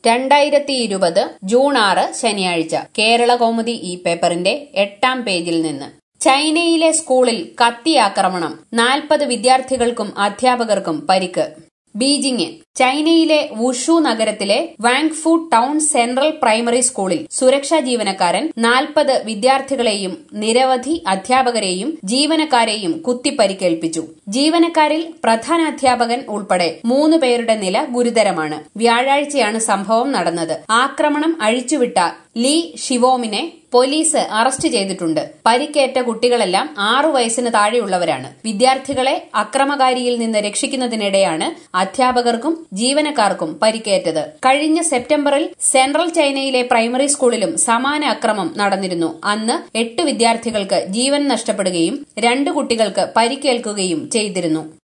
രണ്ടായിരത്തി ഇരുപത് ജൂൺ ആറ് ശനിയാഴ്ച കേരള കൗമുദി ഈ പേപ്പറിന്റെ എട്ടാം പേജിൽ നിന്ന് ചൈനയിലെ സ്കൂളിൽ കത്തിയാക്രമണം നാൽപ്പത് വിദ്യാർത്ഥികൾക്കും അധ്യാപകർക്കും പരിക്ക് ബീജിംഗ് ചൈനയിലെ വുഷു നഗരത്തിലെ വാങ്ഫു ടൗൺ സെൻട്രൽ പ്രൈമറി സ്കൂളിൽ സുരക്ഷാ ജീവനക്കാരൻ നാൽപ്പത് വിദ്യാർത്ഥികളെയും നിരവധി അധ്യാപകരെയും ജീവനക്കാരെയും കുത്തിപ്പരിക്കേൽപ്പിച്ചു ജീവനക്കാരിൽ പ്രധാനാധ്യാപകൻ ഉൾപ്പെടെ മൂന്ന് പേരുടെ നില ഗുരുതരമാണ് വ്യാഴാഴ്ചയാണ് സംഭവം നടന്നത് ആക്രമണം അഴിച്ചുവിട്ട ലീ ഷിവോമിനെ പോലീസ് അറസ്റ്റ് ചെയ്തിട്ടുണ്ട് പരിക്കേറ്റ കുട്ടികളെല്ലാം ആറു വയസ്സിന് താഴെയുള്ളവരാണ് വിദ്യാർത്ഥികളെ അക്രമകാരിയിൽ നിന്ന് രക്ഷിക്കുന്നതിനിടെയാണ് അധ്യാപകർക്കും ജീവനക്കാർക്കും പരിക്കേറ്റത് കഴിഞ്ഞ സെപ്റ്റംബറിൽ സെൻട്രൽ ചൈനയിലെ പ്രൈമറി സ്കൂളിലും സമാന അക്രമം നടന്നിരുന്നു അന്ന് എട്ട് വിദ്യാർത്ഥികൾക്ക് ജീവൻ നഷ്ടപ്പെടുകയും രണ്ട് കുട്ടികൾക്ക് പരിക്കേൽക്കുകയും ചെയ്തിരുന്നു